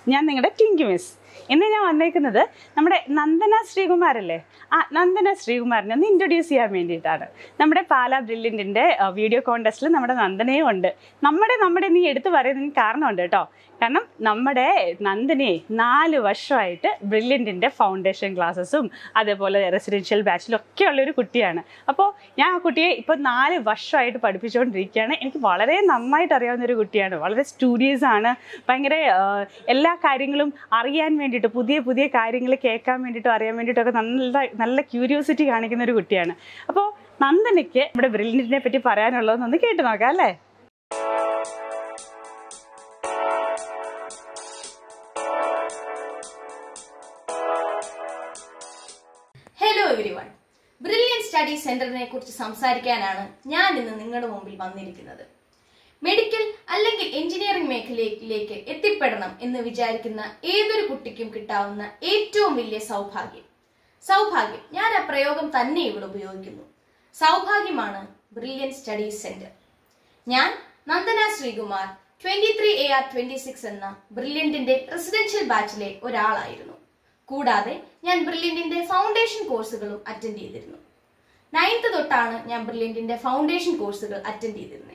ഞാൻ നിങ്ങളുടെ ടിങ്കി മിസ് ഇന്ന് ഞാൻ വന്നേക്കുന്നത് നമ്മുടെ നന്ദന ശ്രീകുമാരല്ലേ ആ നന്ദന ശ്രീകുമാറിനെ ഒന്ന് ഇൻട്രൊഡ്യൂസ് ചെയ്യാൻ വേണ്ടിയിട്ടാണ് നമ്മുടെ പാലാ ബ്രില്യൻറ്റിൻ്റെ വീഡിയോ കോൺടെസ്റ്റിൽ നമ്മുടെ നന്ദനയും ഉണ്ട് നമ്മുടെ നമ്മുടെ നീ എടുത്തു പറയുന്നതിന് കാരണമുണ്ട് കേട്ടോ കാരണം നമ്മുടെ നന്ദനയെ നാല് വർഷമായിട്ട് ബ്രില്യൻറ്റിൻ്റെ ഫൗണ്ടേഷൻ ക്ലാസ്സസും അതേപോലെ റെസിഡൻഷ്യൽ ബാച്ചിലും ഒക്കെ ഉള്ളൊരു കുട്ടിയാണ് അപ്പോൾ ഞാൻ ആ കുട്ടിയെ ഇപ്പോൾ നാല് വർഷമായിട്ട് പഠിപ്പിച്ചുകൊണ്ടിരിക്കുകയാണ് എനിക്ക് വളരെ നന്നായിട്ട് അറിയാവുന്ന ഒരു കുട്ടിയാണ് വളരെ സ്റ്റുഡിയസ് ആണ് ഭയങ്കര ആ, എല്ലാ കാര്യങ്ങളും അറിയാൻ വേണ്ടിയിട്ട് പുതിയ പുതിയ കാര്യങ്ങൾ കേൾക്കാൻ വേണ്ടിയിട്ടും അറിയാൻ വേണ്ടിയിട്ടൊക്കെ നല്ല നല്ല ക്യൂരിയോസിറ്റി കാണിക്കുന്ന ഒരു കുട്ടിയാണ് അപ്പോൾ നന്ദനയ്ക്ക് നമ്മുടെ ബ്രില്യൻറ്റിനെ പറ്റി പറയാനുള്ളതെന്നൊന്ന് കേട്ട് നോക്കാം അല്ലേ hello everyone Brilliant Study സെന്ററിനെ കുറിച്ച് സംസാരിക്കാനാണ് ഞാൻ ഇന്ന് നിങ്ങളുടെ മുമ്പിൽ വന്നിരിക്കുന്നത് മെഡിക്കൽ അല്ലെങ്കിൽ എഞ്ചിനീയറിംഗ് മേഖലയിലേക്ക് എത്തിപ്പെടണം എന്ന് വിചാരിക്കുന്ന ഏതൊരു കുട്ടിക്കും കിട്ടാവുന്ന ഏറ്റവും വലിയ സൗഭാഗ്യം സൗഭാഗ്യം ഞാൻ ആ പ്രയോഗം തന്നെ ഇവിടെ ഉപയോഗിക്കുന്നു സൗഭാഗ്യമാണ് ബ്രില്യൻ സ്റ്റഡി സെന്റർ ഞാൻ Nandana Sreekumar twenty three A R twenty six എന്ന ബ്രില്യന്റിന്റെ റെസിഡൻഷ്യൽ ബാച്ചിലെ ഒരാളായിരുന്നു കൂടാതെ ഞാൻ ബ്രില്യന്റിന്റെ ഫൗണ്ടേഷൻ കോഴ്സുകളും അറ്റൻഡ് ചെയ്തിരുന്നു നയൻത്ത് തൊട്ടാണ് ഞാൻ ബ്രില്യന്റിന്റെ ഫൗണ്ടേഷൻ കോഴ്സുകൾ അറ്റൻഡ് ചെയ്തിരുന്നത്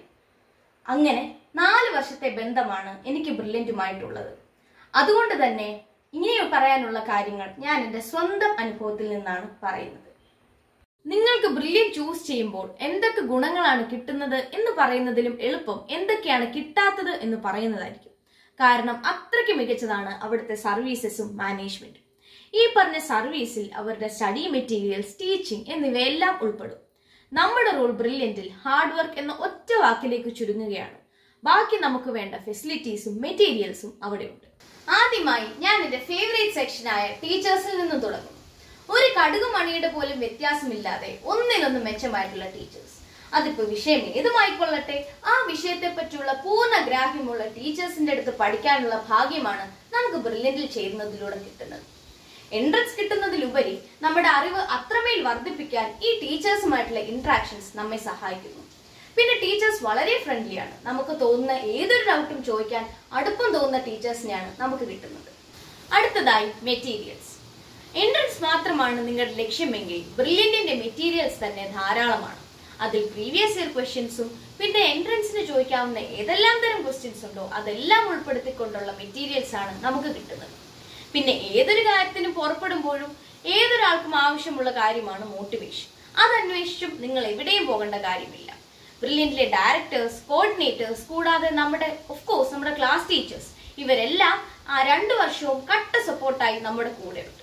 അങ്ങനെ നാല് വർഷത്തെ ബന്ധമാണ് എനിക്ക് ബ്രില്യന്റുമായിട്ടുള്ളത് അതുകൊണ്ട് തന്നെ ഇങ്ങനെ പറയാനുള്ള കാര്യങ്ങൾ ഞാൻ എൻ്റെ സ്വന്തം അനുഭവത്തിൽ നിന്നാണ് പറയുന്നത് നിങ്ങൾക്ക് ബ്രില്യൻ ചൂസ് ചെയ്യുമ്പോൾ എന്തൊക്കെ ഗുണങ്ങളാണ് കിട്ടുന്നത് എന്ന് പറയുന്നതിലും എളുപ്പം എന്തൊക്കെയാണ് കിട്ടാത്തത് എന്ന് പറയുന്നതായിരിക്കും കാരണം അത്രയ്ക്ക് മികച്ചതാണ് അവിടുത്തെ സർവീസസും മാനേജ്മെന്റും ഈ പറഞ്ഞ സർവീസിൽ അവരുടെ സ്റ്റഡി മെറ്റീരിയൽസ് ടീച്ചിങ് എന്നിവയെല്ലാം ഉൾപ്പെടും നമ്മുടെ റോൾ ബ്രില്യന്റിൽ ഹാർഡ് വർക്ക് എന്ന ഒറ്റ വാക്കിലേക്ക് ചുരുങ്ങുകയാണ് ബാക്കി നമുക്ക് വേണ്ട ഫെസിലിറ്റീസും മെറ്റീരിയൽസും അവിടെയുണ്ട് ആദ്യമായി ഞാൻ എന്റെ ഫേവറേറ്റ് സെക്ഷനായ ടീച്ചേഴ്സിൽ നിന്ന് തുടങ്ങും ഒരു കടുക് മണിയുടെ പോലും വ്യത്യാസമില്ലാതെ ഒന്നിനൊന്ന് മെച്ചമായിട്ടുള്ള ടീച്ചേഴ്സ് അതിപ്പോ വിഷയം ഏതുമായിക്കൊള്ളട്ടെ ആ വിഷയത്തെ പറ്റിയുള്ള പൂർണ്ണ ഗ്രാഹ്യമുള്ള ടീച്ചേഴ്സിന്റെ അടുത്ത് പഠിക്കാനുള്ള ഭാഗ്യമാണ് നമുക്ക് ബ്രില്യന്റിൽ ചേരുന്നതിലൂടെ കിട്ടുന്നത് എൻട്രൻസ് കിട്ടുന്നതിലുപരി നമ്മുടെ അറിവ് അത്രമേൽ വർദ്ധിപ്പിക്കാൻ ഈ ടീച്ചേഴ്സുമായിട്ടുള്ള ഇന്ററാക്ഷൻസ് നമ്മെ സഹായിക്കുന്നു പിന്നെ ടീച്ചേഴ്സ് വളരെ ഫ്രണ്ട്ലിയാണ് നമുക്ക് തോന്നുന്ന ഏതൊരു ഡൗട്ടും ചോദിക്കാൻ അടുപ്പം തോന്നുന്ന ടീച്ചേഴ്സിനെയാണ് നമുക്ക് കിട്ടുന്നത് അടുത്തതായി മെറ്റീരിയൽസ് എൻട്രൻസ് മാത്രമാണ് നിങ്ങളുടെ ലക്ഷ്യമെങ്കിൽ ബ്രില്യന്റിന്റെ മെറ്റീരിയൽസ് തന്നെ ധാരാളമാണ് അതിൽ പ്രീവിയസ് ഇയർ ക്വസ്റ്റ്യൻസും പിന്നെ എൻട്രൻസിന് ചോദിക്കാവുന്ന ഏതെല്ലാം തരം ക്വസ്റ്റ്യൻസ് ഉണ്ടോ അതെല്ലാം ഉൾപ്പെടുത്തിക്കൊണ്ടുള്ള മെറ്റീരിയൽസ് ആണ് നമുക്ക് കിട്ടുന്നത് പിന്നെ ഏതൊരു കാര്യത്തിനും പുറപ്പെടുമ്പോഴും ഏതൊരാൾക്കും ആവശ്യമുള്ള കാര്യമാണ് മോട്ടിവേഷൻ അത് അന്വേഷിച്ചും നിങ്ങൾ എവിടെയും പോകേണ്ട കാര്യമില്ല ബ്രില്യന്റിലെ ഡയറക്ടേഴ്സ് കോർഡിനേറ്റേഴ്സ് കൂടാതെ നമ്മുടെ ഓഫ് കോഴ്സ് നമ്മുടെ ക്ലാസ് ടീച്ചേഴ്സ് ഇവരെല്ലാം ആ രണ്ടു വർഷവും കട്ട സപ്പോർട്ടായി നമ്മുടെ കൂടെയുണ്ട്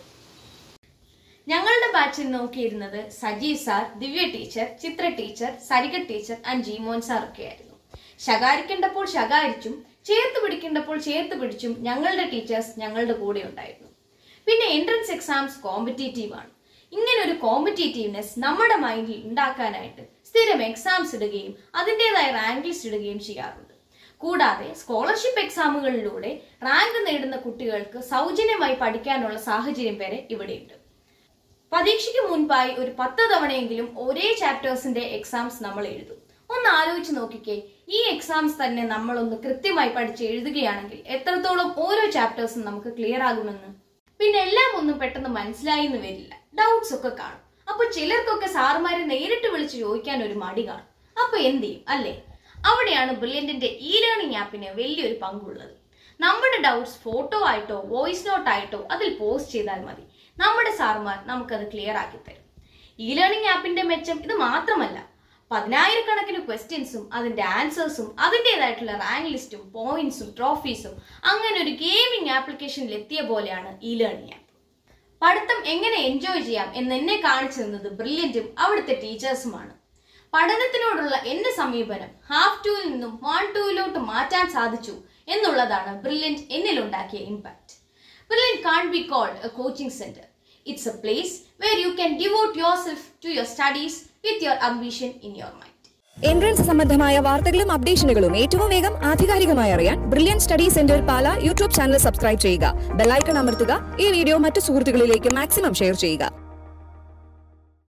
ഞങ്ങളുടെ ബാച്ചിൽ നോക്കിയിരുന്നത് Sajeev sir Divya teacher Chitra teacher Sarika teacher and Jeemon sir ഒക്കെ ആയിരുന്നു ശകാരിക്കേണ്ടപ്പോൾ ശകാരിച്ചും ചേർത്ത് പിടിക്കേണ്ടപ്പോൾ ചേർത്ത് പിടിച്ചും ഞങ്ങളുടെ ടീച്ചേഴ്സ് ഞങ്ങളുടെ കൂടെ ഉണ്ടായിരുന്നു പിന്നെ എൻട്രൻസ് എക്സാംസ് കോമ്പറ്റേറ്റീവ് ആണ് ഇങ്ങനെ ഒരു കോമ്പറ്റേറ്റീവ്നെസ് നമ്മുടെ മൈൻഡിൽ ഉണ്ടാക്കാനായിട്ട് സ്ഥിരം എക്സാംസ് ഇടുകയും അതിൻ്റെതായ റാങ്ക് ലിസ്റ്റ് ഇടുകയും ചെയ്യാറുണ്ട് കൂടാതെ സ്കോളർഷിപ്പ് എക്സാമുകളിലൂടെ റാങ്ക് നേടുന്ന കുട്ടികൾക്ക് സൗജന്യമായി പഠിക്കാനുള്ള സാഹചര്യം വരെ ഇവിടെയുണ്ട് പരീക്ഷയ്ക്ക് മുൻപായി ഒരു പത്ത് തവണയെങ്കിലും ഒരേ ചാപ്റ്റേഴ്സിന്റെ എക്സാംസ് നമ്മൾ എഴുതും ഒന്ന് ആലോചിച്ച് നോക്കിക്കേ ഈ എക്സാംസ് തന്നെ നമ്മളൊന്ന് കൃത്യമായി പഠിച്ച് എഴുതുകയാണെങ്കിൽ എത്രത്തോളം ഓരോ ചാപ്റ്റേഴ്സും നമുക്ക് ക്ലിയർ ആകുമെന്ന് പിന്നെ എല്ലാം ഒന്നും പെട്ടെന്ന് മനസ്സിലായി എന്ന് വരില്ല ഡൗട്ട്സ് ഒക്കെ കാണും അപ്പൊ ചിലർക്കൊക്കെ സാറുമാരെ നേരിട്ട് വിളിച്ച് ചോദിക്കാൻ ഒരു മടി കാണും അപ്പൊ എന്ത് ചെയ്യും അല്ലേ അവിടെയാണ് ബ്രില്യന്റിന്റെ ഇ ലേണിംഗ് ആപ്പിന് വലിയൊരു പങ്കുള്ളത് നമ്മുടെ ഡൗട്ട്സ് ഫോട്ടോ ആയിട്ടോ വോയിസ് നോട്ട് ആയിട്ടോ അതിൽ പോസ്റ്റ് ചെയ്താൽ മതി നമ്മുടെ സാറുമാർ നമുക്കത് ക്ലിയർ ആക്കി തരും ഇ ലേണിംഗ് ആപ്പിന്റെ മെച്ചം ഇത് മാത്രമല്ല പതിനായിരക്കണക്കിന് ക്വസ്റ്റ്യൻസും അതിന്റെ ആൻസേഴ്സും അതിൻ്റെതായിട്ടുള്ള റാങ്ക് ലിസ്റ്റും പോയിന്റ്സും ട്രോഫീസും അങ്ങനെ ഒരു ഗെയിമിംഗ് ആപ്ലിക്കേഷനിൽ എത്തിയ പോലെയാണ് ഇ ലേണിംഗ് ആപ്പ് പഠിത്തം എങ്ങനെ എൻജോയ് ചെയ്യാം എന്ന് എന്നെ കാണിച്ചു തന്നത് ബ്രില്യന്റും അവിടുത്തെ ടീച്ചേഴ്സുമാണ് പഠനത്തിനോടുള്ള എന്റെ സമീപനം ഹാഫ് ടൂവിൽ നിന്നും വൺ ടൂവിലോട്ട് മാറ്റാൻ സാധിച്ചു എന്നുള്ളതാണ് ബ്രില്യന്റ് എന്നിലുണ്ടാക്കിയ impact Brilliant can be called a coaching centre it's a place where you can devote yourself to your studies with your ambition in your mind entrance സംബന്ധമായ വാർത്തകളും അപ്ഡേഷനുകളും ഏറ്റവും വേഗം ആധികാരികമായി അറിയാൻ Brilliant Study Centre Pala YouTube channel subscribe ചെയ്യുക ബെല്ലൈക്കൺ അമർത്തുക ഈ വീഡിയോ മറ്റു സുഹൃത്തുക്കളിലേക്ക് മാക്സിമം ഷെയർ ചെയ്യുക